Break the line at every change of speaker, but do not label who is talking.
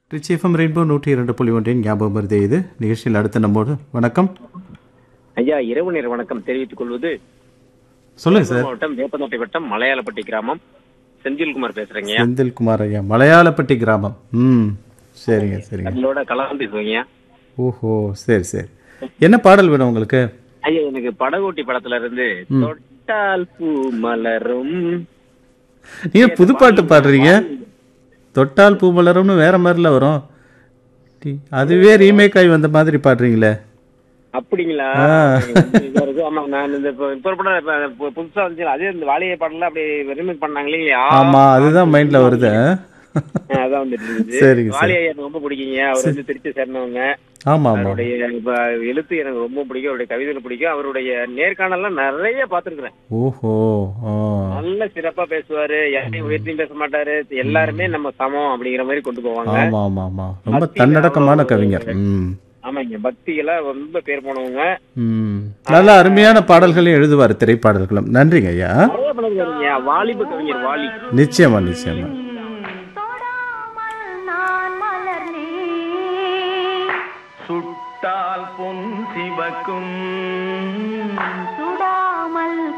Rich FM rainbow நூற்றி இரண்டு புள்ளி ஒன்றின் ஞாபகம் வருதே இது நிகழ்ச்சியில் அடுத்த நம்மோடு வணக்கம்
ஐயா இரவு நேர வணக்கம் தெரிவித்துக் கொள்வது
சொல்லுங்க சார்
மாவட்டம் வேப்பந்தோட்டை வட்டம் மலையாளப்பட்டி கிராமம் செந்தில்குமார் பேசுறேங்க
செந்தில்குமார் ஐயா மலையாளப்பட்டி கிராமம் ம் சரிங்க சரிங்க
நம்மளோட கலந்து பேசுவீங்க
ஓஹோ சரி சரி என்ன பாடல் வேணும் உங்களுக்கு
ஐயா எனக்கு படகோட்டி படத்துல இருந்து தொட்டால் பூ மலரும்
நீங்க புது பாட்டு பாடுறீங்க தொட்டால் பூ மலரும்னு வேற மாதிரில வரும் டி- அதுவே ரீமேக் ஆகி வந்த மாதிரி பாடுறீங்களே
அப்படிங்களா இதா இருக்கு. ஆமா நான் இந்த இப்ப இப்ப ஒரு படம் இப்ப பு- புதுசா வந்துச்சு அதே இந்த வாலிய பாடல அப்படி ரிமேக் பண்ணாங்க இல்லையா
ஆமா அதுதான் மைண்ட்ல வருது
அதான் வந்துட்டு இருந்துச்சு
சரிங்க சார்
வாலியா எனக்கு ரொம்ப பிடிக்குங்க அவர் வந்து திருச்சி சேர்ந்தவங்க
ஆமா ஆமா
அவருடைய இப்ப எழுத்து எனக்கு ரொம்ப பிடிக்கும் அவருடைய கவிதைகள் பிடிக்கும் அவருடைய நேர்காணல்லாம் நிறைய பாத்துருக்கிறேன்
ஓஹோ ஆ
நல்ல சிறப்பா பேசுவாரு யாரையும் உயர்த்தியும் பேச மாட்டாரு எல்லாருமே நம்ம சமம் அப்படிங்கிற மாதிரி கொண்டு போவாங்க
ஆமா ஆமா ஆமா ரொம்ப தன்னடக்கமான கவிஞர் ம்
ஆமாங்க பக்திகளா ரொம்ப பேர் போனவங்க
ம் நல்ல அருமையான பாடல்களையும் எழுதுவார் திரைப்பாடல்களும் நன்றிங்க ஐயா
நிறைய பண்ணுவாருங்க வாலிப கவிஞர் வாலி
நிச்சயமா நிச்சயமா
தொடாமல் நான் மலர்ந்தேன்
சுட்டால் பொன் சிவக்கும்